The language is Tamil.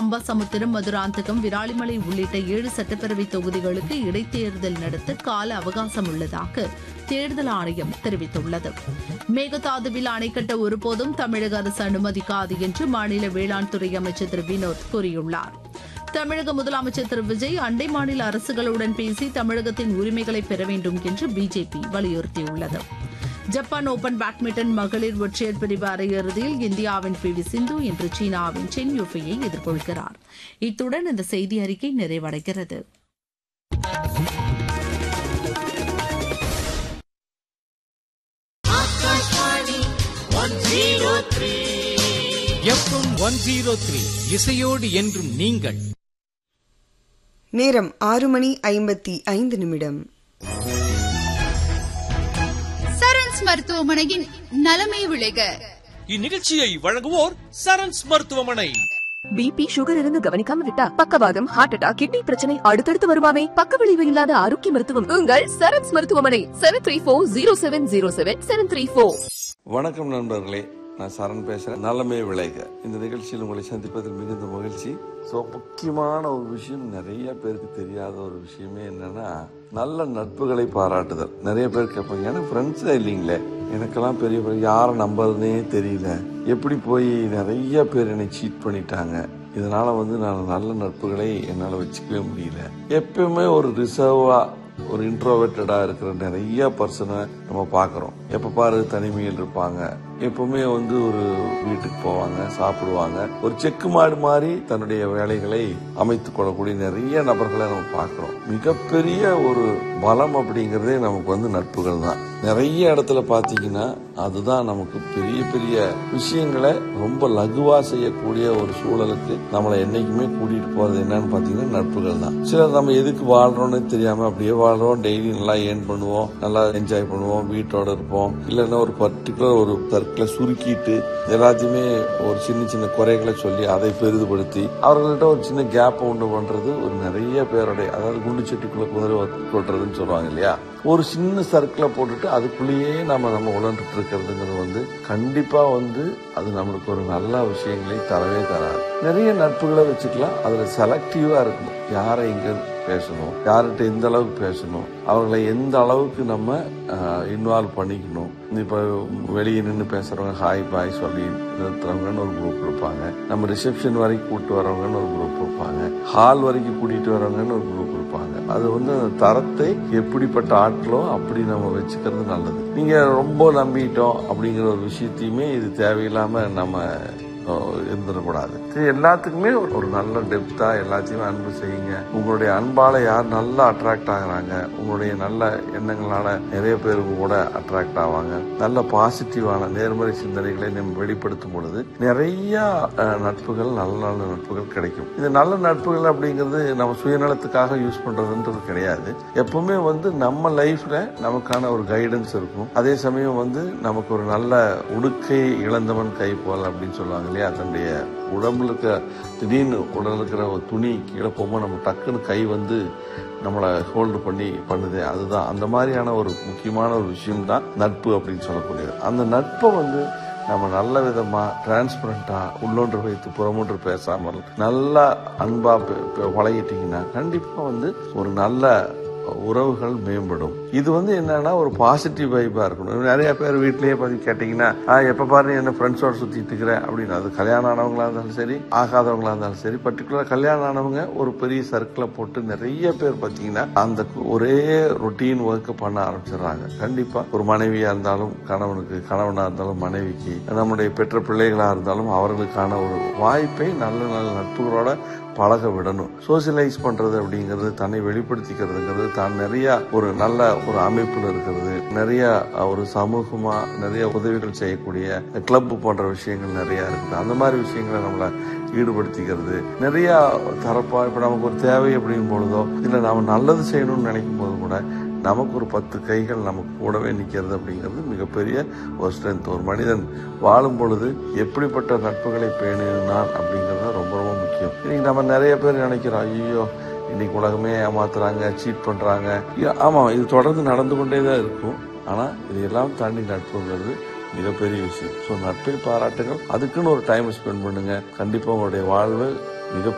அம்பாசமுத்திரம் மதுராந்தகம் விராலிமலை உள்ளிட்ட ஏழு சட்டப்பேரவை தொகுதிகளுக்கு இடைத்தேர்தல் நடத்த கால அவகாசம் உள்ளதாக தேர்தல் ஆணையம் தெரிவித்துள்ளது மேகதாதுவில் அணை கட்ட ஒருபோதும் தமிழக அரசு அனுமதிக்காது என்று மாநில வேளாண் துறை அமைச்சர் திரு வினோத் கூறியுள்ளார் தமிழக முதலமைச்சர் திரு விஜய் அண்டை மாநில அரசுகளுடன் பேசி தமிழகத்தின் உரிமைகளை பெற வேண்டும் என்று பிஜேபி வலியுறுத்தியுள்ளது ஜப்பான் ஓபன் பேட்மிண்டன் மகளிர் ஒற்றையர் பிரிவு அரையிறுதியில் இந்தியாவின் பி வி சிந்து இன்று சீனாவின் சென் யூஃபையை எதிர்கொள்கிறார் இத்துடன் இந்த செய்தி அறிக்கை நிறைவடைகிறது எஃப்எம் ஒன் ஜீரோ த்ரீ இசையோடு என்றும் நீங்கள் நேரம் ஆறு மணி ஐம்பத்தி ஐந்து நிமிடம் சரண்ஸ் மருத்துவமனையின் நலமே விளைக இந்நிகழ்ச்சியை வழங்குவோர் சரண்ஸ் மருத்துவமனை பிபி சுகர் இருந்து கவனிக்காம விட்டா பக்கவாதம் ஹார்ட் அட்டாக் கிட்னி பிரச்சனை அடுத்தடுத்து வருமாமே பக்க விளைவு இல்லாத ஆரோக்கிய மருத்துவம் உங்கள் சரண்ஸ் மருத்துவமனை seven three four zero seven zero seven seven three four வணக்கம் நண்பர்களே நான் சரண் பேசுறேன் நலமே விளைக இந்த நிகழ்ச்சியில் உங்களை சந்திப்பதில் மிகுந்த மகிழ்ச்சி ஸோ முக்கியமான ஒரு விஷயம் நிறைய பேருக்கு தெரியாத ஒரு விஷயமே என்னன்னா நல்ல நட்புகளை பாராட்டுதல் நிறைய பேர் கேட்பாங்க எனக்கு ஃப்ரெண்ட்ஸே இல்லைங்களே எனக்கெல்லாம் பெரிய பெரிய யாரை நம்புறதுனே தெரியல எப்படி போய் நிறைய பேர் என்னை சீட் பண்ணிட்டாங்க இதனால வந்து நான் நல்ல நட்புகளை என்னால் வச்சுக்கவே முடியல எப்பயுமே ஒரு ரிசர்வா ஒரு இன்ட்ரோவேட்டடா இருக்கிற நிறைய பர்சனை நம்ம பார்க்குறோம் எப்ப பாரு தனிமையில் இருப்பாங்க எப்பவுமே வந்து ஒரு வீட்டுக்கு போவாங்க சாப்பிடுவாங்க ஒரு செக்கு மாடு மாதிரி தன்னுடைய வேலைகளை அமைத்துக் கொள்ளக்கூடிய நிறைய நபர்களை நம்ம பார்க்கிறோம் மிகப்பெரிய ஒரு பலம் அப்படிங்கிறதே நமக்கு வந்து நட்புகள் தான் நிறைய இடத்துல பார்த்தீங்கன்னா அதுதான் நமக்கு பெரிய பெரிய விஷயங்களை ரொம்ப லகுவா செய்யக்கூடிய ஒரு சூழலுக்கு நம்மளை என்னைக்குமே கூட்டிட்டு போறது என்னன்னு பார்த்தீங்கன்னா நட்புகள் தான் சிலர் நம்ம எதுக்கு வாழ்றோம்னு தெரியாம அப்படியே வாழ்றோம் டெய்லி நல்லா ஏர்ன் பண்ணுவோம் நல்லா என்ஜாய் பண்ணுவோம் வீட்டோட இருப்போம் இல்லைன்னா ஒரு பர்டிகுலர் ஒரு சர்க்கிளை சுருக்கிட்டு எல்லாத்தையுமே ஒரு சின்ன சின்ன குறைகளை சொல்லி அதை பெரிதுபடுத்தி அவர்கள்ட்ட ஒரு சின்ன கேப் உண்டு பண்றது ஒரு நிறைய பேருடைய அதாவது குண்டு சட்டிக்குள்ள குதிரை கொட்டுறதுன்னு சொல்லுவாங்க இல்லையா ஒரு சின்ன சர்க்கிளை போட்டுட்டு அதுக்குள்ளேயே நம்ம நம்ம உழந்துட்டு இருக்கிறதுங்கிறது வந்து கண்டிப்பா வந்து அது நம்மளுக்கு ஒரு நல்ல விஷயங்களை தரவே தராது நிறைய நட்புகளை வச்சுக்கலாம் அதுல செலக்டிவா இருக்கணும் யாரை இங்க பேசணும் யார்கிட்ட எந்த அளவுக்கு பேசணும் அவர்களை எந்த அளவுக்கு நம்ம இன்வால்வ் பண்ணிக்கணும் இப்ப வெளியே நின்று பேசுறவங்க ஹாய் பாய் சொல்லி நிறுத்துறவங்கன்னு ஒரு குரூப் இருப்பாங்க நம்ம ரிசப்ஷன் வரைக்கும் கூட்டு வரவங்கன்னு ஒரு குரூப் இருப்பாங்க ஹால் வரைக்கும் கூட்டிட்டு வரவங்கன்னு ஒரு குரூப் இருப்பாங்க அது வந்து அந்த தரத்தை எப்படிப்பட்ட ஆட்களோ அப்படி நம்ம வச்சுக்கிறது நல்லது நீங்க ரொம்ப நம்பிட்டோம் அப்படிங்கிற ஒரு விஷயத்தையுமே இது தேவையில்லாம நம்ம இருந்துடக்கூடாது எல்லாத்துக்குமே ஒரு நல்ல டெப்தா எல்லாத்தையுமே அன்பு செய்யுங்க உங்களுடைய அன்பால யார் நல்லா அட்ராக்ட் ஆகுறாங்க உங்களுடைய நல்ல எண்ணங்களால நிறைய பேர் உங்க கூட அட்ராக்ட் ஆவாங்க நல்ல பாசிட்டிவான நேர்மறை சிந்தனைகளை நம்ம வெளிப்படுத்தும் பொழுது நிறைய நட்புகள் நல்ல நல்ல நட்புகள் கிடைக்கும் இந்த நல்ல நட்புகள் அப்படிங்கிறது நம்ம சுயநலத்துக்காக யூஸ் பண்றதுன்றது கிடையாது எப்பவுமே வந்து நம்ம லைஃப்ல நமக்கான ஒரு கைடன்ஸ் இருக்கும் அதே சமயம் வந்து நமக்கு ஒரு நல்ல உடுக்கை இழந்தவன் கை போல் அப்படின்னு சொல்லுவாங்க இல்லையா தன்னுடைய உடம்புல இருக்க திடீர்னு உடல் இருக்கிற ஒரு துணி கீழே போகும்போது நம்ம டக்குன்னு கை வந்து நம்மளை ஹோல்டு பண்ணி பண்ணுது அதுதான் அந்த மாதிரியான ஒரு முக்கியமான ஒரு விஷயம் தான் நட்பு அப்படின்னு சொல்லக்கூடியது அந்த நட்பை வந்து நம்ம நல்ல விதமா டிரான்ஸ்பரண்டா உள்ளொன்று வைத்து புறமொன்று பேசாமல் நல்லா அன்பா பழகிட்டீங்கன்னா கண்டிப்பா வந்து ஒரு நல்ல உறவுகள் மேம்படும் இது வந்து என்னன்னா ஒரு பாசிட்டிவ் வைபா இருக்கணும் நிறைய பேர் வீட்லயே பார்த்து கேட்டீங்கன்னா எப்ப பாரு என்ன ஃப்ரெண்ட்ஸோட சுத்திட்டு இருக்கிறேன் அப்படின்னு அது கல்யாணம் ஆனவங்களா இருந்தாலும் சரி ஆகாதவங்களா இருந்தாலும் சரி பர்டிகுலர் கல்யாணம் ஆனவங்க ஒரு பெரிய சர்க்கிளை போட்டு நிறைய பேர் பார்த்தீங்கன்னா அந்த ஒரே ரொட்டீன் ஒர்க்கை பண்ண ஆரம்பிச்சிடுறாங்க கண்டிப்பா ஒரு மனைவியா இருந்தாலும் கணவனுக்கு கணவனா இருந்தாலும் மனைவிக்கு நம்முடைய பெற்ற பிள்ளைகளா இருந்தாலும் அவர்களுக்கான ஒரு வாய்ப்பை நல்ல நல்ல நட்புகளோட பழக விடணும் சோசியலைஸ் பண்றது அப்படிங்கிறது தன்னை வெளிப்படுத்திக்கிறதுங்கிறது தான் நிறைய ஒரு நல்ல ஒரு அமைப்பில் இருக்கிறது நிறைய ஒரு சமூகமா நிறைய உதவிகள் செய்யக்கூடிய கிளப் போன்ற விஷயங்கள் நிறைய இருக்குது அந்த மாதிரி விஷயங்களை நம்மளை ஈடுபடுத்திக்கிறது நிறைய தரப்பா இப்ப நமக்கு ஒரு தேவை அப்படிங்கும் பொழுதோ இல்லை நாம நல்லது செய்யணும்னு நினைக்கும் போது கூட நமக்கு ஒரு பத்து கைகள் நமக்கு கூடவே நிற்கிறது அப்படிங்கிறது மிகப்பெரிய ஒரு ஸ்ட்ரென்த் ஒரு மனிதன் வாழும் பொழுது எப்படிப்பட்ட நட்புகளை பேணினான் அப்படிங்கிறது ரொம்ப ரொம்ப முக்கியம் இன்னைக்கு நம்ம நிறைய பேர் நினைக்கிறோம் ஐயோ இன்னைக்கு உலகமே ஏமாத்துறாங்க சீட் பண்றாங்க ஆமா இது தொடர்ந்து நடந்து கொண்டே தான் இருக்கும் ஆனா இது எல்லாம் தாண்டி நட்புங்கிறது மிகப்பெரிய விஷயம் ஸோ நட்பை பாராட்டுகள் அதுக்குன்னு ஒரு டைம் ஸ்பெண்ட் பண்ணுங்க கண்டிப்பா உங்களுடைய வாழ்வு மிக